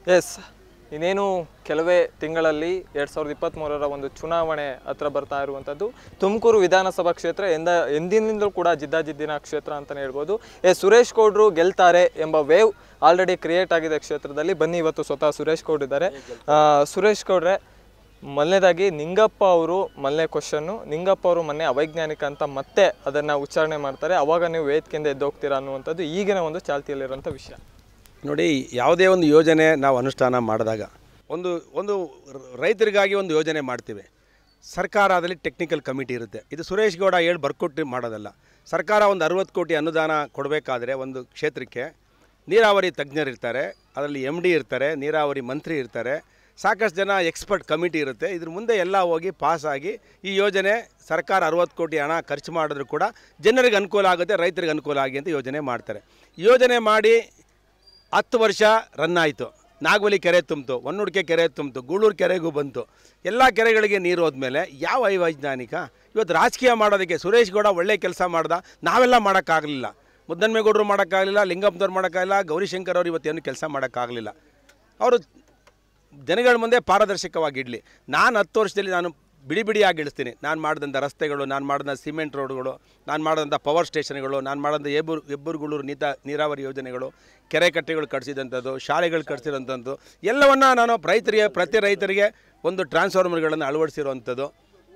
S ಇನ್ನೇನು ಕೆಲವೇ ತಿಂಗಳಲ್ಲಿ ಎರಡು ಸಾವಿರದ ಇಪ್ಪತ್ತ್ಮೂರರ ಒಂದು ಚುನಾವಣೆ ಹತ್ರ ಬರ್ತಾ ಇರುವಂಥದ್ದು ತುಮಕೂರು ವಿಧಾನಸಭಾ ಕ್ಷೇತ್ರ ಎಂದ ಎಂದಿನಿಂದಲೂ ಕೂಡ ಜಿದ್ದಾಜಿದ್ದಿನ ಕ್ಷೇತ್ರ ಅಂತಲೇ ಹೇಳ್ಬೋದು ಎ ಸುರೇಶ್ ಗೌಡ್ರು ಗೆಲ್ತಾರೆ ಎಂಬ ವೇವ್ ಆಲ್ರೆಡಿ ಕ್ರಿಯೇಟ್ ಆಗಿದೆ ಕ್ಷೇತ್ರದಲ್ಲಿ ಬನ್ನಿ ಇವತ್ತು ಸ್ವತಃ ಸುರೇಶ್ ಗೌಡ್ ಇದ್ದಾರೆ ಆ, ಸುರೇಶ್ ಗೌಡ್ರೆ ಮೊದಲನೇದಾಗಿ ನಿಂಗಪ್ಪ ಅವರು ಮೊದಲನೇ ಕ್ವಶನ್ನು ನಿಂಗಪ್ಪ ಅವರು ಮೊನ್ನೆ ಅವೈಜ್ಞಾನಿಕ ಅಂತ ಮತ್ತೆ ಅದನ್ನು ಉಚ್ಚಾರಣೆ ಮಾಡ್ತಾರೆ ಅವಾಗ ನೀವು ವೇದಿಕೆಯಿಂದ ಎದ್ದೋಗ್ತೀರಾ ಅನ್ನುವಂಥದ್ದು ಈಗಿನ ಒಂದು ಚಾಲ್ತಿಯಲ್ಲಿರುವಂಥ ವಿಷಯ ನೋಡಿ ಯಾವುದೇ ಒಂದು ಯೋಜನೆ ನಾವು ಅನುಷ್ಠಾನ ಮಾಡಿದಾಗ ಒಂದು ಒಂದು ರ- ರೈತರಿಗಾಗಿ ಒಂದು ಯೋಜನೆ ಮಾಡ್ತೀವಿ ಸರ್ಕಾರ ಅದರಲ್ಲಿ ಟೆಕ್ನಿಕಲ್ ಕಮಿಟಿ ಇರುತ್ತೆ ಇದು ಸುರೇಶ್ ಗೌಡ ಹೇಳಿ ಬರ್ಕೊಟ್ಟು ಮಾಡೋದಲ್ಲ ಸರ್ಕಾರ ಒಂದು ಅರುವತ್ತು ಕೋಟಿ ಅನುದಾನ ಕೊಡಬೇಕಾದ್ರೆ ಒಂದು ಕ್ಷೇತ್ರಕ್ಕೆ ನೀರಾವರಿ ತಜ್ಞರಿರ್ತಾರೆ ಅದರಲ್ಲಿ ಎಮ್ ಡಿ ಇರ್ತಾರೆ ನೀರಾವರಿ ಮಂತ್ರಿ ಇರ್ತಾರೆ ಸಾಕಷ್ಟು ಜನ ಎಕ್ಸ್ಪರ್ಟ್ ಕಮಿಟಿ ಇರುತ್ತೆ ಇದ್ರ ಮುಂದೆ ಎಲ್ಲ ಹೋಗಿ ಪಾಸಾಗಿ ಈ ಯೋಜನೆ ಸರ್ಕಾರ ಅರುವತ್ತು ಕೋಟಿ ಹಣ ಖರ್ಚು ಮಾಡಿದ್ರು ಕೂಡ ಜನರಿಗೆ ಅನುಕೂಲ ಆಗುತ್ತೆ ರೈತರಿಗೆ ಅನುಕೂಲ ಆಗಿ ಅಂತ ಯೋಜನೆ ಮಾಡ್ತಾರೆ ಯೋಜನೆ ಮಾಡಿ ಹತ್ತು ವರ್ಷ ರನ್ ಆಯಿತು ನಾಗವಲಿ ಕೆರೆ ತುಂಬಿತು ಹೊನ್ನುಡ್ಕೆ ಕೆರೆ ತುಂಬಿತು ಗೂಳೂರು ಕೆರೆಗೂ ಬಂತು ಎಲ್ಲ ಕೆರೆಗಳಿಗೆ ನೀರು ಹೋದ್ಮೇಲೆ ಯಾವ ಅವೈಜ್ಞಾನಿಕ ಇವತ್ತು ರಾಜಕೀಯ ಮಾಡೋದಕ್ಕೆ ಸುರೇಶ್ ಗೌಡ ಒಳ್ಳೆ ಕೆಲಸ ಮಾಡ್ದ ನಾವೆಲ್ಲ ಮಾಡೋಕ್ಕಾಗಲಿಲ್ಲ ಮುದ್ದನ್ಮೇಗೌಡರು ಮಾಡೋಕ್ಕಾಗಲಿಲ್ಲ ಲಿಂಗಪ್ಪನವ್ರು ಮಾಡೋಕ್ಕಾಗಲಿಲ್ಲ ಗೌರಿಶಂಕರ್ ಅವರು ಇವತ್ತೇನು ಕೆಲಸ ಮಾಡೋಕ್ಕಾಗಲಿಲ್ಲ ಅವರು ಜನಗಳ ಮುಂದೆ ಪಾರದರ್ಶಕವಾಗಿಡಲಿ ನಾನು ಹತ್ತು ವರ್ಷದಲ್ಲಿ ನಾನು ಬಿಡಿ ಬಿಡಿಯಾಗಿ ಇಳಿಸ್ತೀನಿ ನಾನು ಮಾಡಿದಂಥ ರಸ್ತೆಗಳು ನಾನು ಮಾಡಿದಂಥ ಸಿಮೆಂಟ್ ರೋಡ್ಗಳು ನಾನು ಮಾಡಿದಂಥ ಪವರ್ ಸ್ಟೇಷನ್ಗಳು ನಾನು ಮಾಡಿದಂಥ ಎಬ್ಬೂರು ಎಬ್ಬೂರುಗುಳೂರು ನೀತ ನೀರಾವರಿ ಯೋಜನೆಗಳು ಕೆರೆ ಕಟ್ಟೆಗಳು ಕಟ್ಟಿಸಿದಂಥದ್ದು ಶಾಲೆಗಳು ಕಟ್ಟಿಸಿರೋಂಥದ್ದು ಎಲ್ಲವನ್ನ ನಾನು ರೈತರಿಗೆ ಪ್ರತಿ ರೈತರಿಗೆ ಒಂದು ಟ್ರಾನ್ಸ್ಫಾರ್ಮರ್ಗಳನ್ನು ಅಳವಡಿಸಿರುವಂಥದ್ದು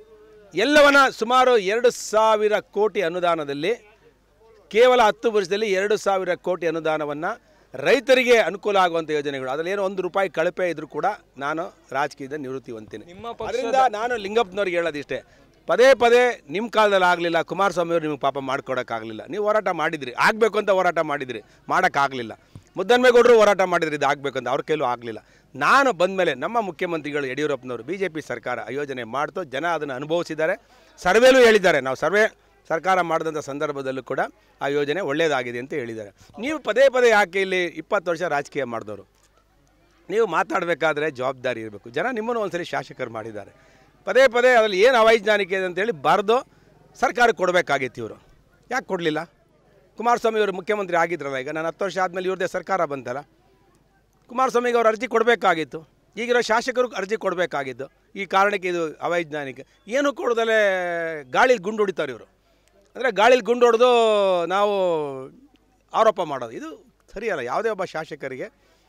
ಎಲ್ಲವನ್ನ ಸುಮಾರು ಎರಡು ಸಾವಿರ ಕೋಟಿ ಅನುದಾನದಲ್ಲಿ ಕೇವಲ ಹತ್ತು ವರ್ಷದಲ್ಲಿ ಎರಡು ಸಾವಿರ ಕೋಟಿ ಅನುದಾನವನ್ನು ರೈತರಿಗೆ ಅನುಕೂಲ ಆಗುವಂಥ ಯೋಜನೆಗಳು ಅದರಲ್ಲಿ ಏನೋ ಒಂದು ರೂಪಾಯಿ ಕಳಪೆ ಇದ್ರೂ ಕೂಡ ನಾನು ರಾಜಕೀಯದ ನಿವೃತ್ತಿ ಹೊಂತೀನಿ ನಿಮ್ಮ ಪಕ್ಷದ- ಅದರಿಂದ ನಾನು ಲಿಂಗಪ್ಪನವ್ರಿಗೆ ಹೇಳೋದಿಷ್ಟೇ ಪದೇ ಪದೇ ನಿಮ್ಮ ಕಾಲದಲ್ಲಿ ಆಗಲಿಲ್ಲ ಕುಮಾರಸ್ವಾಮಿ ಅವರು ನಿಮಗೆ ಪಾಪ ಮಾಡ್ಕೊಡೋಕ್ಕಾಗಲಿಲ್ಲ ನೀವು ಹೋರಾಟ ಮಾಡಿದ್ರಿ ಆಗಬೇಕು ಅಂತ ಹೋರಾಟ ಮಾಡಿದ್ರಿ ಮಾಡೋಕ್ಕಾಗಲಿಲ್ಲ ಮುದ್ದನ್ಮೇಗೌಡರು ಹೋರಾಟ ಮಾಡಿದ್ರಿ ಇದು ಆಗಬೇಕು ಅಂತ ಅವ್ರ ಕೈಲೂ ಆಗಲಿಲ್ಲ ನಾನು ಬಂದಮೇಲೆ ನಮ್ಮ ಮುಖ್ಯಮಂತ್ರಿಗಳು ಯಡಿಯೂರಪ್ಪನವರು ಬಿ ಜೆ ಪಿ ಸರ್ಕಾರ ಆ ಯೋಜನೆ ಮಾಡ್ತು ಜನ ಅದನ್ನು ಅನುಭವಿಸಿದ್ದಾರೆ ಸರ್ವೇಲೂ ಹೇಳಿದ್ದಾರೆ ನಾವು ಸರ್ವೆ ಸರ್ಕಾರ ಮಾಡಿದಂಥ ಸಂದರ್ಭದಲ್ಲೂ ಕೂಡ ಆ ಯೋಜನೆ ಒಳ್ಳೆಯದಾಗಿದೆ ಅಂತ ಹೇಳಿದ್ದಾರೆ ನೀವು ಪದೇ ಪದೇ ಯಾಕೆ ಇಲ್ಲಿ ಇಪ್ಪತ್ತು ವರ್ಷ ರಾಜಕೀಯ ಮಾಡಿದವರು ನೀವು ಮಾತಾಡಬೇಕಾದ್ರೆ ಜವಾಬ್ದಾರಿ ಇರಬೇಕು ಜನ ನಿಮ್ಮನ್ನು ಒಂದ್ಸಲಿ ಶಾಸಕರು ಮಾಡಿದ್ದಾರೆ ಪದೇ ಪದೇ ಅದರಲ್ಲಿ ಏನು ಅವೈಜ್ಞಾನಿಕ ಇದೆ ಅಂತೇಳಿ ಬರೆದು ಸರ್ಕಾರಕ್ಕೆ ಕೊಡಬೇಕಾಗಿತ್ತು ಇವರು ಯಾಕೆ ಕೊಡಲಿಲ್ಲ ಕುಮಾರಸ್ವಾಮಿ ಅವರು ಮುಖ್ಯಮಂತ್ರಿ ಆಗಿದ್ರಲ್ಲ ಈಗ ನಾನು ಹತ್ತು ವರ್ಷ ಆದಮೇಲೆ ಇವ್ರದ್ದೇ ಸರ್ಕಾರ ಬಂತಲ್ಲ ಕುಮಾರಸ್ವಾಮಿಗೆ ಅವ್ರು ಅರ್ಜಿ ಕೊಡಬೇಕಾಗಿತ್ತು ಈಗಿರೋ ಶಾಸಕರು ಅರ್ಜಿ ಕೊಡಬೇಕಾಗಿತ್ತು ಈ ಕಾರಣಕ್ಕೆ ಇದು ಅವೈಜ್ಞಾನಿಕ ಏನು ಕೊಡದಲ್ಲೇ ಗಾಳಿಲಿ ಗುಂಡು ಹೊಡಿತಾರೆ ಇವರು ಅಂದರೆ ಗಾಳಿಲಿ ಗುಂಡು ಹೊಡೆದು ನಾವು ಆರೋಪ ಮಾಡೋದು ಇದು ಸರಿಯಲ್ಲ ಯಾವುದೇ ಒಬ್ಬ ಶಾಸಕರಿಗೆ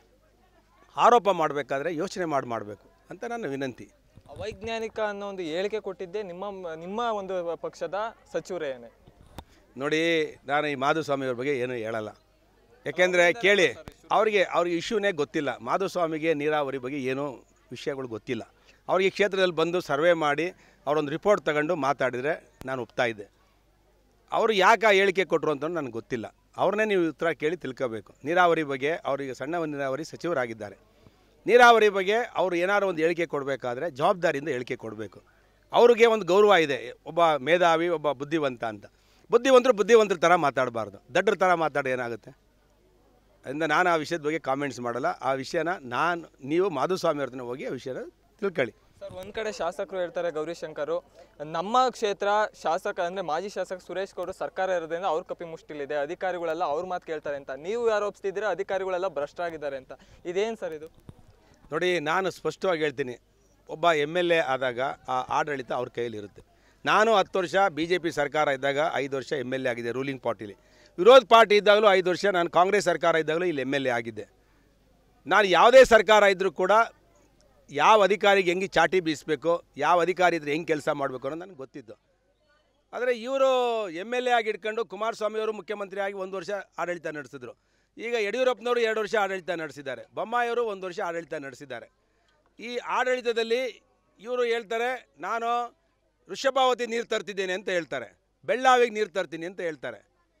ಆರೋಪ ಮಾಡಬೇಕಾದ್ರೆ ಯೋಚನೆ ಮಾಡಿ ಮಾಡಬೇಕು ಅಂತ ನನ್ನ ವಿನಂತಿ ಅವೈಜ್ಞಾನಿಕ ಅನ್ನೋ ಒಂದು ಹೇಳಿಕೆ ಕೊಟ್ಟಿದ್ದೆ ನಿಮ್ಮ ನಿಮ್ಮ ಒಂದು ಪಕ್ಷದ ಸಚಿವರೇನೆ ನೋಡಿ ನಾನು ಈ ಮಾಧುಸ್ವಾಮಿ ಅವ್ರ ಬಗ್ಗೆ ಏನೂ ಹೇಳಲ್ಲ ಯಾಕೆಂದರೆ ಕೇಳಿ ಅವರಿಗೆ ಅವ್ರಿಗೆ ಇಶ್ಯೂನೇ ಗೊತ್ತಿಲ್ಲ ಮಾಧುಸ್ವಾಮಿಗೆ ನೀರಾವರಿ ಬಗ್ಗೆ ಏನೂ ವಿಷಯಗಳು ಗೊತ್ತಿಲ್ಲ ಅವ್ರಿಗೆ ಈ ಕ್ಷೇತ್ರದಲ್ಲಿ ಬಂದು ಸರ್ವೆ ಮಾಡಿ ಅವರೊಂದು ರಿಪೋರ್ಟ್ ತಗೊಂಡು ಮಾತಾಡಿದರೆ ನಾನು ಒಪ್ತಾ ಇದ್ದೆ ಅವರು ಯಾಕೆ ಆ ಹೇಳಿಕೆ ಕೊಟ್ಟರು ಅಂತ ನನಗೆ ಗೊತ್ತಿಲ್ಲ ಅವ್ರನ್ನೇ ನೀವು ಉತ್ತರ ಕೇಳಿ ತಿಳ್ಕೋಬೇಕು ನೀರಾವರಿ ಬಗ್ಗೆ ಅವರಿಗೆ ಸಣ್ಣ ನೀರಾವರಿ ಸಚಿವರಾಗಿದ್ದಾರೆ ನೀರಾವರಿ ಬಗ್ಗೆ ಅವರು ಏನಾದ್ರು ಒಂದು ಹೇಳಿಕೆ ಕೊಡಬೇಕಾದ್ರೆ ಜವಾಬ್ದಾರಿಯಿಂದ ಹೇಳಿಕೆ ಕೊಡಬೇಕು ಅವ್ರಿಗೆ ಒಂದು ಗೌರವ ಇದೆ ಒಬ್ಬ ಮೇಧಾವಿ ಒಬ್ಬ ಬುದ್ಧಿವಂತ ಅಂತ ಬುದ್ಧಿವಂತರು ಬುದ್ಧಿವಂತರ ಥರ ಮಾತಾಡಬಾರ್ದು ದಡ್ಡರ ಥರ ಮಾತಾಡಿ ಏನಾಗುತ್ತೆ ಅದರಿಂದ ನಾನು ಆ ವಿಷಯದ ಬಗ್ಗೆ ಕಾಮೆಂಟ್ಸ್ ಮಾಡಲ್ಲ ಆ ವಿಷಯನ ನಾನು ನೀವು ಮಾಧುಸ್ವಾಮಿ ಅವ್ರನ್ನ ಹೋಗಿ ಆ ವಿಷಯನ ತಿಳ್ಕೊಳ್ಳಿ ಸರ್ ಒಂದ್ ಕಡೆ ಶಾಸಕರು ಹೇಳ್ತಾರೆ ಗೌರಿಶಂಕರು ನಮ್ಮ ಕ್ಷೇತ್ರ ಶಾಸಕ ಅಂದ್ರೆ ಮಾಜಿ ಶಾಸಕ ಸುರೇಶ್ ಗೌಡ್ರು ಸರ್ಕಾರ ಇರೋದ್ರಿಂದ ಅವ್ರ ಕಪಿ ಮುಷ್ಟಿಲಿದೆ ಅಧಿಕಾರಿಗಳೆಲ್ಲ ಅವ್ರ ಮಾತು ಕೇಳ್ತಾರೆ ಅಂತ ನೀವು ಆರೋಪಿಸ್ತಿದ್ದೀರಾ ಅಧಿಕಾರಿಗಳೆಲ್ಲ ಭ್ರಷ್ಟರಾಗಿದ್ದಾರೆ ಅಂತ ಇದೇನ್ ಸರ್ ಇದು ನೋಡಿ ನಾನು ಸ್ಪಷ್ಟವಾಗಿ ಹೇಳ್ತೀನಿ ಒಬ್ಬ ಎಮ್ ಎಲ್ ಎ ಆದಾಗ ಆ ಆಡಳಿತ ಅವ್ರ ಕೈಯಲ್ಲಿರುತ್ತೆ ನಾನು ಹತ್ತು ವರ್ಷ ಬಿ ಜೆ ಪಿ ಸರ್ಕಾರ ಇದ್ದಾಗ ಐದು ವರ್ಷ ಎಮ್ ಎಲ್ ಎ ಆಗಿದೆ ರೂಲಿಂಗ್ ಪಾರ್ಟಿಲಿ ವಿರೋಧ ಪಾರ್ಟಿ ಇದ್ದಾಗಲೂ ಐದು ವರ್ಷ ನಾನು ಕಾಂಗ್ರೆಸ್ ಸರ್ಕಾರ ಇದ್ದಾಗಲೂ ಇಲ್ಲಿ ಎಮ್ ಎಲ್ ಎ ಆಗಿದ್ದೆ ನಾನು ಯಾವುದೇ ಸರ್ಕಾರ ಇದ್ದರೂ ಕೂಡ ಯಾವ ಅಧಿಕಾರಿಗೆ ಹೆಂಗೆ ಚಾಟಿ ಬೀಸಬೇಕು ಯಾವ ಅಧಿಕಾರಿ ಇದ್ರೆ ಹೆಂಗೆ ಕೆಲಸ ಮಾಡಬೇಕು ಅನ್ನೋದು ನನಗೆ ಗೊತ್ತಿದ್ದು ಆದರೆ ಇವರು ಎಮ್ ಎಲ್ ಎ ಆಗಿ ಇಟ್ಕೊಂಡು ಕುಮಾರಸ್ವಾಮಿ ಅವರು ಮುಖ್ಯಮಂತ್ರಿ ಆಗಿ ಒಂದು ವರ್ಷ ಆಡಳಿತ ನಡೆಸಿದ್ರು ಈಗ ಯಡಿಯೂರಪ್ಪನವರು ಎರಡು ವರ್ಷ ಆಡಳಿತ ನಡೆಸಿದ್ದಾರೆ ಬೊಮ್ಮಾಯಿಯವರು ಒಂದು ವರ್ಷ ಆಡಳಿತ ನಡೆಸಿದ್ದಾರೆ ಈ ಆಡಳಿತದಲ್ಲಿ ಇವರು ಹೇಳ್ತಾರೆ ನಾನು ವೃಷಭಾವತಿ ನೀರು ತರ್ತಿದ್ದೇನೆ ಅಂತ ಹೇಳ್ತಾರೆ ಬೆಳ್ಳಾವಿಗೆ ನೀರು ತರ್ತೀನಿ ಅಂತ ಹೇಳ್ತಾರೆ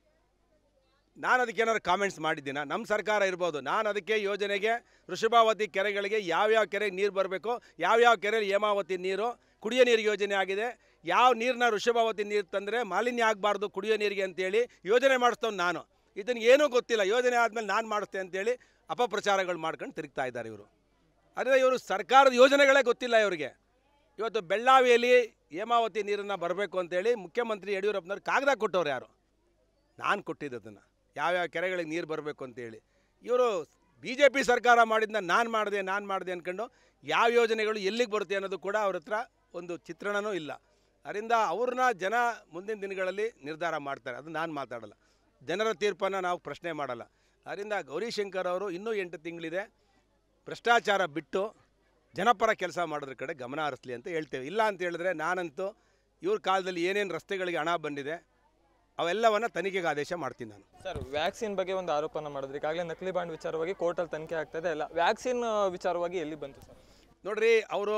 ನಾನು ಅದಕ್ಕೆ ಏನಾದ್ರು ಕಾಮೆಂಟ್ಸ್ ಮಾಡಿದ್ದೀನ ನಮ್ಮ ಸರ್ಕಾರ ಇರ್ಬೋದು ನಾನು ಅದಕ್ಕೆ ಯೋಜನೆಗೆ ವೃಷಭಾವತಿ ಕೆರೆಗಳಿಗೆ ಯಾವ್ಯಾವ ಕೆರೆಗೆ ನೀರು ಬರಬೇಕು ಯಾವ್ಯಾವ ಕೆರೆಯಲ್ಲಿ ಹೇಮಾವತಿ ನೀರು ಕುಡಿಯೋ ನೀರು ಯೋಜನೆ ಆಗಿದೆ ಯಾವ ನೀರನ್ನ ವೃಷಭಾವತಿ ನೀರು ತಂದರೆ ಮಾಲಿನ್ಯ ಆಗಬಾರ್ದು ಕುಡಿಯೋ ನೀರಿಗೆ ಅಂತೇಳಿ ಯೋಜನೆ ಮಾಡಿಸ್ತವ್ನು ನಾನು ಇದನ್ನು ಏನೂ ಗೊತ್ತಿಲ್ಲ ಯೋಜನೆ ಆದಮೇಲೆ ನಾನು ಮಾಡಿಸ್ತೆ ಅಂತೇಳಿ ಅಪಪ್ರಚಾರಗಳು ಮಾಡ್ಕೊಂಡು ತಿರುಗ್ತಾ ಇದ್ದಾರೆ ಇವರು ಆದರೆ ಇವರು ಸರ್ಕಾರದ ಯೋಜನೆಗಳೇ ಗೊತ್ತಿಲ್ಲ ಇವರಿಗೆ ಇವತ್ತು ಬೆಳ್ಳಾವಿಯಲ್ಲಿ ಹೇಮಾವತಿ ನೀರನ್ನು ಬರಬೇಕು ಅಂತೇಳಿ ಮುಖ್ಯಮಂತ್ರಿ ಯಡಿಯೂರಪ್ಪನವ್ರು ಕಾಗದ ಕೊಟ್ಟವ್ರು ಯಾರು ನಾನು ಕೊಟ್ಟಿದ್ದು ಅದನ್ನು ಯಾವ್ಯಾವ ಕೆರೆಗಳಿಗೆ ನೀರು ಬರಬೇಕು ಅಂತೇಳಿ ಇವರು ಬಿ ಜೆ ಪಿ ಸರ್ಕಾರ ಮಾಡಿದ್ನ ನಾನು ಮಾಡಿದೆ ನಾನು ಮಾಡಿದೆ ಅಂದ್ಕೊಂಡು ಯಾವ ಯೋಜನೆಗಳು ಎಲ್ಲಿಗೆ ಬರುತ್ತೆ ಅನ್ನೋದು ಕೂಡ ಅವ್ರ ಹತ್ರ ಒಂದು ಚಿತ್ರಣನೂ ಇಲ್ಲ ಅದರಿಂದ ಅವ್ರನ್ನ ಜನ ಮುಂದಿನ ದಿನಗಳಲ್ಲಿ ನಿರ್ಧಾರ ಮಾಡ್ತಾರೆ ಅದು ನಾನು ಮಾತಾಡಲ್ಲ ಜನರ ತೀರ್ಪನ್ನು ನಾವು ಪ್ರಶ್ನೆ ಮಾಡಲ್ಲ ಅದರಿಂದ ಗೌರಿಶಂಕರ್ ಅವರು ಇನ್ನೂ ಎಂಟು ತಿಂಗಳಿದೆ ಭ್ರಷ್ಟಾಚಾರ ಬಿಟ್ಟು ಜನಪರ ಕೆಲಸ ಮಾಡೋದ್ರ ಕಡೆ ಗಮನ ಹರಿಸ್ಲಿ ಅಂತ ಹೇಳ್ತೇವೆ ಇಲ್ಲ ಅಂತ ಹೇಳಿದ್ರೆ ನಾನಂತೂ ಇವ್ರ ಕಾಲದಲ್ಲಿ ಏನೇನು ರಸ್ತೆಗಳಿಗೆ ಹಣ ಬಂದಿದೆ ಅವೆಲ್ಲವನ್ನು ತನಿಖೆಗೆ ಆದೇಶ ಮಾಡ್ತೀನಿ ನಾನು ಸರ್ ವ್ಯಾಕ್ಸಿನ್ ಬಗ್ಗೆ ಒಂದು ಆರೋಪನ ಮಾಡಿದ್ರಿ ಈಗಾಗಲೇ ನಕಲಿ ಬಾಂಡ್ ವಿಚಾರವಾಗಿ ಕೋರ್ಟಲ್ಲಿ ತನಿಖೆ ಆಗ್ತಾ ಇದೆ ಅಲ್ಲ ವ್ಯಾಕ್ಸಿನ್ ವಿಚಾರವಾಗಿ ಎಲ್ಲಿ ಬಂತು ಸರ್ ನೋಡ್ರಿ ಅವರು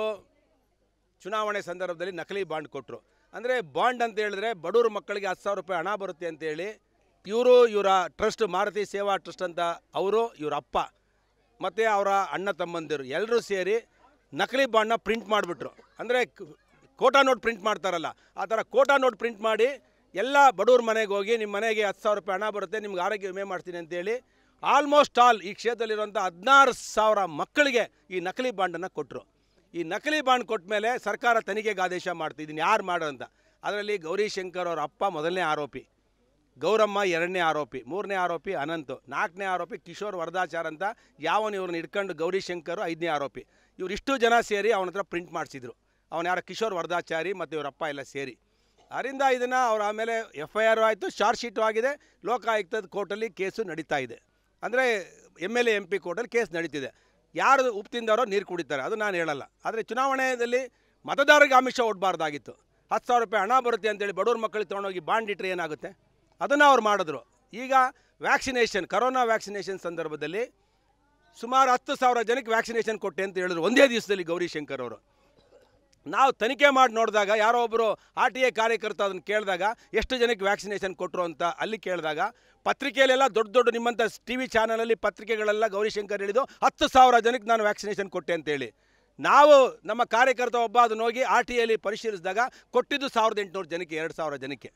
ಚುನಾವಣೆ ಸಂದರ್ಭದಲ್ಲಿ ನಕಲಿ ಬಾಂಡ್ ಕೊಟ್ಟರು ಅಂದರೆ ಬಾಂಡ್ ಅಂತ ಹೇಳಿದ್ರೆ ಬಡವ್ರ ಮಕ್ಕಳಿಗೆ ಹತ್ತು ಸಾವಿರ ರೂಪಾಯಿ ಹಣ ಬರುತ್ತೆ ಅಂತೇಳಿ ಇವರು ಇವರ ಟ್ರಸ್ಟ್ ಮಾರುತಿ ಸೇವಾ ಟ್ರಸ್ಟ್ ಅಂತ ಅವರು ಇವರ ಅಪ್ಪ ಮತ್ತು ಅವರ ಅಣ್ಣ ತಮ್ಮಂದಿರು ಎಲ್ಲರೂ ಸೇರಿ ನಕಲಿ ಬಾಂಡ್ನ ಪ್ರಿಂಟ್ ಮಾಡಿಬಿಟ್ರು ಅಂದರೆ ಕೋಟಾ ನೋಟ್ ಪ್ರಿಂಟ್ ಮಾಡ್ತಾರಲ್ಲ ಆ ಥರ ಕೋಟಾ ನೋಟ್ ಪ್ರಿಂಟ್ ಮಾಡಿ ಎಲ್ಲ ಬಡವ್ರ ಮನೆಗೆ ಹೋಗಿ ನಿಮ್ಮ ಮನೆಗೆ ಹತ್ತು ಸಾವಿರ ರೂಪಾಯಿ ಹಣ ಬರುತ್ತೆ ನಿಮ್ಗೆ ಆರೋಗ್ಯ ವಿಮೆ ಮಾಡ್ತೀನಿ ಅಂತೇಳಿ ಆಲ್ಮೋಸ್ಟ್ ಆಲ್ ಈ ಕ್ಷೇತ್ರದಲ್ಲಿರುವಂಥ ಹದಿನಾರು ಸಾವಿರ ಮಕ್ಕಳಿಗೆ ಈ ನಕಲಿ ಬಾಂಡನ್ನು ಕೊಟ್ಟರು ಈ ನಕಲಿ ಬಾಂಡ್ ಕೊಟ್ಟ ಮೇಲೆ ಸರ್ಕಾರ ತನಿಖೆಗೆ ಆದೇಶ ಮಾಡ್ತಿದ್ದೀನಿ ಯಾರು ಮಾಡೋ ಅಂತ ಅದರಲ್ಲಿ ಗೌರಿಶಂಕರ್ ಅವ್ರ ಅಪ್ಪ ಮೊದಲನೇ ಆರೋಪಿ ಗೌರಮ್ಮ ಎರಡನೇ ಆರೋಪಿ ಮೂರನೇ ಆರೋಪಿ ಅನಂತ್ ನಾಲ್ಕನೇ ಆರೋಪಿ ಕಿಶೋರ್ ವರದಾಚಾರ್ ಅಂತ ಯಾವನು ಇವ್ರನ್ನ ಹಿಡ್ಕೊಂಡು ಗೌರಿಶಂಕರ್ ಐದನೇ ಆರೋಪಿ ಇವರಿಷ್ಟು ಜನ ಸೇರಿ ಅವನ ಹತ್ರ ಪ್ರಿಂಟ್ ಮಾಡಿಸಿದ್ರು ಅವನು ಯಾರ ಕಿಶೋರ್ ವರದಾಚಾರಿ ಮತ್ತು ಇವರಪ್ಪ ಎಲ್ಲ ಸೇರಿ ಅದರಿಂದ ಇದನ್ನು ಅವ್ರು ಆಮೇಲೆ ಎಫ್ ಐ ಆರ್ ಆಯಿತು ಚಾರ್ಜ್ ಶೀಟು ಆಗಿದೆ ಲೋಕಾಯುಕ್ತದ ಕೋರ್ಟಲ್ಲಿ ಕೇಸು ನಡೀತಾ ಇದೆ ಅಂದರೆ M L A M P ಕೋರ್ಟಲ್ಲಿ ಕೇಸ್ ನಡೀತಿದೆ ಯಾರು ಉಪ್ಪು ತಿಂದವರೋ ನೀರು ಕುಡಿತಾರೆ ಅದು ನಾನು ಹೇಳಲ್ಲ ಆದರೆ ಚುನಾವಣೆಯಲ್ಲಿ ಮತದಾರರಿಗೆ ಆಮಿಷ ಒಡ್ಬಾರ್ದಾಗಿತ್ತು ಹತ್ತು ಸಾವಿರ ರೂಪಾಯಿ ಹಣ ಬರುತ್ತೆ ಅಂತೇಳಿ ಬಡವ್ರ ಮಕ್ಕಳಿಗೆ ತೊಗೊಂಡೋಗಿ ಬಾಂಡ್ ಇಟ್ಟರೆ ಏನಾಗುತ್ತೆ ಅದನ್ನು ಅವ್ರು ಮಾಡಿದ್ರು ಈಗ ವ್ಯಾಕ್ಸಿನೇಷನ್ ಕರೋನಾ ವ್ಯಾಕ್ಸಿನೇಷನ್ ಸಂದರ್ಭದಲ್ಲಿ ಸುಮಾರು ಹತ್ತು ಸಾವಿರ ಜನಕ್ಕೆ ವ್ಯಾಕ್ಸಿನೇಷನ್ ಕೊಟ್ಟೆ ಅಂತ ಹೇಳಿದ್ರು ಒಂದೇ ದಿವಸದಲ್ಲಿ ಗೌರಿಶಂಕರ್ ಅವರು ನಾವು ತನಿಖೆ ಮಾಡಿ ನೋಡಿದಾಗ ಯಾರೋ ಒಬ್ಬರು ಆರ್ ಟಿ ಐ ಕಾರ್ಯಕರ್ತ ಅದನ್ನು ಕೇಳಿದಾಗ ಎಷ್ಟು ಜನಕ್ಕೆ ವ್ಯಾಕ್ಸಿನೇಷನ್ ಕೊಟ್ಟರು ಅಂತ ಅಲ್ಲಿ ಕೇಳಿದಾಗ ಪತ್ರಿಕೆಯಲ್ಲೆಲ್ಲ ದೊಡ್ಡ ದೊಡ್ಡ ನಿಮ್ಮಂಥ ಟಿ ವಿ ಚಾನಲಲ್ಲಿ ಪತ್ರಿಕೆಗಳೆಲ್ಲ ಗೌರಿಶಂಕರ್ ಹೇಳಿದ್ದು ಹತ್ತು ಸಾವಿರ ಜನಕ್ಕೆ ನಾನು ವ್ಯಾಕ್ಸಿನೇಷನ್ ಕೊಟ್ಟೆ ಅಂತೇಳಿ ನಾವು ನಮ್ಮ ಕಾರ್ಯಕರ್ತ ಒಬ್ಬ ಅದನ್ನ ಹೋಗಿ ಆರ್ ಟಿ ಐಲಿ ಪರಿಶೀಲಿಸಿದಾಗ ಕೊಟ್ಟಿದ್ದು ಸಾವಿರದ ಎಂಟುನೂರು ಜನಕ್ಕೆ ಎರಡು ಸಾವಿರ ಜನಕ್ಕೆ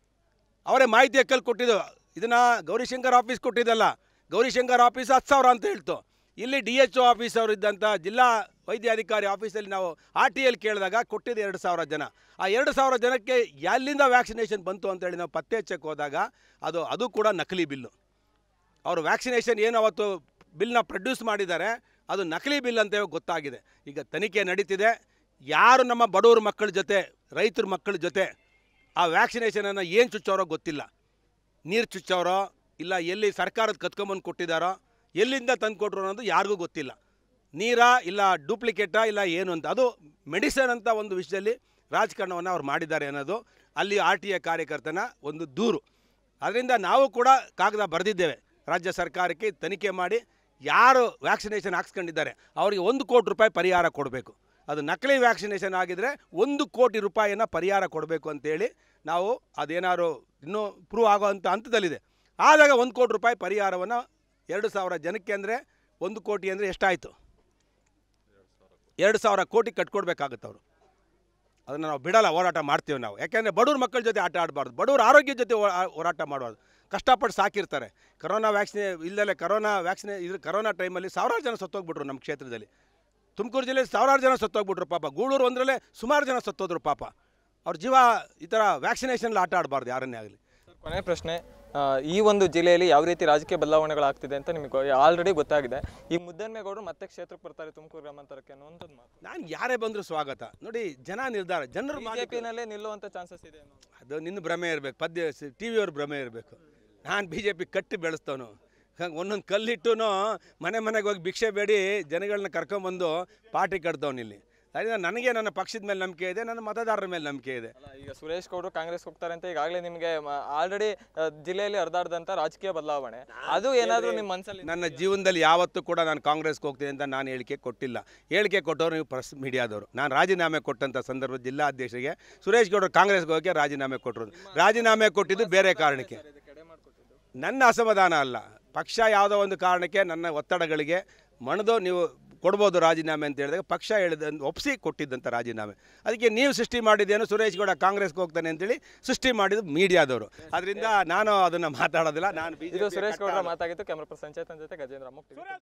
ಅವರೇ ಮಾಹಿತಿ ಹಕ್ಕಲ್ಲಿ ಕೊಟ್ಟಿದ್ದು ಇದನ್ನು ಗೌರಿಶಂಕರ್ ಆಫೀಸ್ ಕೊಟ್ಟಿದ್ದಲ್ಲ ಗೌರಿಶಂಕರ್ ಆಫೀಸ್ ಹತ್ತು ಸಾವಿರ ಅಂತ ಹೇಳ್ತು ಇಲ್ಲಿ ಡಿ ಎಚ್ ಒ ಆಫೀಸ್ ಅವರು ಇದ್ದಂಥ ಜಿಲ್ಲಾ ವೈದ್ಯಾಧಿಕಾರಿ ಆಫೀಸಲ್ಲಿ ನಾವು ಆರ್ ಟಿ ಎಲ್ ಕೇಳಿದಾಗ ಕೊಟ್ಟಿದ್ದು ಎರಡು ಸಾವಿರ ಜನ ಆ ಎರಡು ಸಾವಿರ ಜನಕ್ಕೆ ಎಲ್ಲಿಂದ ವ್ಯಾಕ್ಸಿನೇಷನ್ ಬಂತು ಅಂತೇಳಿ ನಾವು ಪತ್ತೆ ಹಚ್ಚಕ್ಕೆ ಹೋದಾಗ ಅದು ಅದು ಕೂಡ ನಕಲಿ ಬಿಲ್ಲು ಅವರು ವ್ಯಾಕ್ಸಿನೇಷನ್ ಏನು ಅವತ್ತು ಬಿಲ್ನ ಪ್ರೊಡ್ಯೂಸ್ ಮಾಡಿದ್ದಾರೆ ಅದು ನಕಲಿ ಬಿಲ್ ಅಂತ ಗೊತ್ತಾಗಿದೆ ಈಗ ತನಿಖೆ ನಡೀತಿದೆ ಯಾರು ನಮ್ಮ ಬಡವ್ರ ಮಕ್ಕಳ ಜೊತೆ ರೈತರ ಮಕ್ಕಳ ಜೊತೆ ಆ ವ್ಯಾಕ್ಸಿನೇಷನನ್ನು ಏನು ಚುಚ್ಚೋರೋ ಗೊತ್ತಿಲ್ಲ ನೀರು ಚುಚ್ಚೋರೋ ಇಲ್ಲ ಎಲ್ಲಿ ಸರ್ಕಾರದ ಕತ್ಕೊಂಬಂದು ಕೊಟ್ಟಿದ್ದಾರೋ ಎಲ್ಲಿಂದ ತಂದು ಕೊಟ್ಟರು ಅನ್ನೋದು ಯಾರಿಗೂ ಗೊತ್ತಿಲ್ಲ ನೀರಾ ಇಲ್ಲ ಡೂಪ್ಲಿಕೇಟಾ ಇಲ್ಲ ಏನು ಅಂತ ಅದು ಮೆಡಿಸನ್ ಅಂತ ಒಂದು ವಿಷಯದಲ್ಲಿ ರಾಜಕಾರಣವನ್ನು ಅವ್ರು ಮಾಡಿದ್ದಾರೆ ಅನ್ನೋದು ಅಲ್ಲಿ ಆರ್ ಟಿ ಎ ಕಾರ್ಯಕರ್ತನ ಒಂದು ದೂರು ಅದರಿಂದ ನಾವು ಕೂಡ ಕಾಗದ ಬರೆದಿದ್ದೇವೆ ರಾಜ್ಯ ಸರ್ಕಾರಕ್ಕೆ ತನಿಖೆ ಮಾಡಿ ಯಾರು ವ್ಯಾಕ್ಸಿನೇಷನ್ ಹಾಕ್ಸ್ಕೊಂಡಿದ್ದಾರೆ ಅವರಿಗೆ ಒಂದು ಕೋಟಿ ರೂಪಾಯಿ ಪರಿಹಾರ ಕೊಡಬೇಕು ಅದು ನಕಲಿ ವ್ಯಾಕ್ಸಿನೇಷನ್ ಆಗಿದ್ರೆ ಒಂದು ಕೋಟಿ ರೂಪಾಯಿಯನ್ನು ಪರಿಹಾರ ಕೊಡಬೇಕು ಅಂತೇಳಿ ನಾವು ಅದೇನಾದ್ರು ಇನ್ನೂ ಪ್ರೂವ್ ಆಗೋ ಅಂತ ಹಂತದಲ್ಲಿದೆ ಆದಾಗ ಒಂದು ಕೋಟಿ ರೂಪಾಯಿ ಪರಿಹಾರವನ್ನು ಎರಡು ಸಾವಿರ ಜನಕ್ಕೆ ಅಂದರೆ ಒಂದು ಕೋಟಿ ಅಂದರೆ ಎಷ್ಟಾಯಿತು ಎರಡು ಸಾವಿರ ಕೋಟಿ ಕಟ್ಕೊಡ್ಬೇಕಾಗುತ್ತೆ ಅವರು ಅದನ್ನು ನಾವು ಬಿಡಲ್ಲ ಹೋರಾಟ ಮಾಡ್ತೀವಿ ನಾವು ಯಾಕೆಂದರೆ ಬಡವ್ರ ಮಕ್ಕಳ ಜೊತೆ ಆಟ ಆಡಬಾರ್ದು ಬಡವ್ರ ಆರೋಗ್ಯದ ಜೊತೆ ಹೋ- ಹೋರಾಟ ಮಾಡಬಾರ್ದು ಕಷ್ಟಪಟ್ಟು ಸಾಕಿರ್ತಾರೆ ಕರೋನಾ ವ್ಯಾಕ್ಸಿನೇ ಇಲ್ಲದೆ ಕರೋನಾ ವ್ಯಾಕ್ಸಿನೇ ಇದು ಕರೋನಾ ಟೈಮಲ್ಲಿ ಸಾವಿರಾರು ಜನ ಸತ್ತೋಗ್ಬಿಟ್ರು ನಮ್ಮ ಕ್ಷೇತ್ರದಲ್ಲಿ ತುಮಕೂರು ಜಿಲ್ಲೆಯಲ್ಲಿ ಸಾವಿರಾರು ಜನ ಸತ್ತೋಗ್ಬಿಟ್ರು ಪಾಪ ಗೂಳೂರು ಒಂದರಲ್ಲೇ ಸುಮಾರು ಜನ ಸತ್ತೋದ್ರು ಪಾಪ ಅವ್ರ ಜೀವ ಈ ಥರ ವ್ಯಾಕ್ಸಿನೇಷನಲ್ಲಿ ಆಟ ಆಡಬಾರ್ದು ಯಾರನ್ನೇ ಆಗಲಿ ಸರ್, ಕೊನೆ ಪ್ರಶ್ನೆ ಆ, ಈ ಒಂದು ಜಿಲ್ಲೆಯಲ್ಲಿ ಯಾವ ರೀತಿ ರಾಜಕೀಯ ಬದಲಾವಣೆಗಳಾಗ್ತಿದೆ ಅಂತ ನಿಮಗೆ ಆಲ್ರೆಡಿ ಗೊತ್ತಾಗಿದೆ ಈ ಮುದ್ದನ್ಮೇಗೌಡರು ಮತ್ತೆ ಕ್ಷೇತ್ರಕ್ಕೆ ಬರ್ತಾರೆ ತುಮಕೂರು ಗ್ರಾಮಾಂತರಕ್ಕೆ ಅನ್ನುವಂಥದ್ದು ಮಾತು ನಾನು ಯಾರೇ ಬಂದರೂ ಸ್ವಾಗತ ನೋಡಿ ಜನ ನಿರ್ಧಾರ ಜನರು ಮಾಡಿ ಬಿಜೆಪಿನಲ್ಲೇ ನಿಲ್ಲುವಂಥ ಚಾನ್ಸಸ್ ಇದೆ ಅನ್ನೋ ಅದು ನಿನ್ನ ಭ್ರಮೆ ಇರಬೇಕು ಪದ್ಯ ಟಿ ವಿಯವ್ರ ಭ್ರಮೆ ಇರಬೇಕು ನಾನು ಬಿ ಜೆ ಪಿ ಕಟ್ಟಿ ಬೆಳೆಸ್ತವನು ಹಂಗೆ ಒಂದೊಂದು ಕಲ್ಲಿಟ್ಟು ಮನೆ ಮನೆಗೆ ಹೋಗಿ ಭಿಕ್ಷೆ ಬೇಡಿ ಜನಗಳನ್ನ ಕರ್ಕೊಂಬಂದು ಪಾರ್ಟಿ ಕಟ್ತವನು ಇಲ್ಲಿ ಅದರಿಂದ ನನಗೆ ನನ್ನ ಪಕ್ಷದ ಮೇಲೆ ನಂಬಿಕೆ ಇದೆ ನನ್ನ ಮತದಾರರ ಮೇಲೆ ನಂಬಿಕೆ ಇದೆ ಅಲ್ಲ ಈಗ ಸುರೇಶ್ ಗೌಡರು ಕಾಂಗ್ರೆಸ್ ಹೋಗ್ತಾರೆ ಅಂತ ಈಗಾಗಲೇ ನಿಮಗೆ ಆಲ್ರೆಡಿ ಜಿಲ್ಲೆಯಲ್ಲಿ ಹರಿದಾಡ್ದಂಥ ರಾಜಕೀಯ ಬದಲಾವಣೆ ಅದು ಏನಾದರೂ ನಿಮ್ಮ ಮನಸ್ಸಲ್ಲಿ ನನ್ನ ಜೀವನದಲ್ಲಿ ಯಾವತ್ತೂ ಕೂಡ ನಾನು ಕಾಂಗ್ರೆಸ್ಗೆ ಹೋಗ್ತೀನಿ ಅಂತ ನಾನು ಹೇಳಿಕೆ ಕೊಟ್ಟಿಲ್ಲ ಹೇಳಿಕೆ ಕೊಟ್ಟವರು ನೀವು ಪ್ರೆಸ್ ಮೀಡಿಯಾದವರು ನಾನು ರಾಜೀನಾಮೆ ಕೊಟ್ಟಂಥ ಸಂದರ್ಭ ಜಿಲ್ಲಾಧ್ಯಕ್ಷರಿಗೆ ಸುರೇಶ್ ಗೌಡರು ಕಾಂಗ್ರೆಸ್ಗೆ ಹೋಗಿ ರಾಜೀನಾಮೆ ಕೊಟ್ಟರು ರಾಜೀನಾಮೆ ಕೊಟ್ಟಿದ್ದು ಬೇರೆ ಕಾರಣಕ್ಕೆ ನನ್ನ ಅಸಮಾಧಾನ ಅಲ್ಲ ಪಕ್ಷ ಯಾವುದೋ ಒಂದು ಕಾರಣಕ್ಕೆ ನನ್ನ ಒತ್ತಡಗಳಿಗೆ ಮಣಿದು ನೀವು ಕೊಡ್ಬೋದು ರಾಜೀನಾಮೆ ಅಂತ ಹೇಳಿದಾಗ ಪಕ್ಷ ಹೇಳಿದ ಒಪ್ಪಿಸಿ ಕೊಟ್ಟಿದ್ದಂಥ ರಾಜೀನಾಮೆ ಅದಕ್ಕೆ ನೀವು ಸೃಷ್ಟಿ ಮಾಡಿದ್ದೇನು ಸುರೇಶ್ ಗೌಡ ಕಾಂಗ್ರೆಸ್ಗೆ ಹೋಗ್ತಾನೆ ಅಂತೇಳಿ ಸೃಷ್ಟಿ ಮಾಡಿದ್ದು ಮೀಡಿಯಾದವರು ಅದರಿಂದ ನಾನು ಅದನ್ನು ಮಾತಾಡೋದಿಲ್ಲ ನಾನು ಇದು ಸುರೇಶ್ ಗೌಡರ ಮಾತಾಗಿತ್ತು ಕ್ಯಾಮ್ರಾ ಪರ್ಸನ್ ಚೇತನ್ ಜೊತೆ ಗಜೇಂದ್ರ ಮುಕ್ತಿ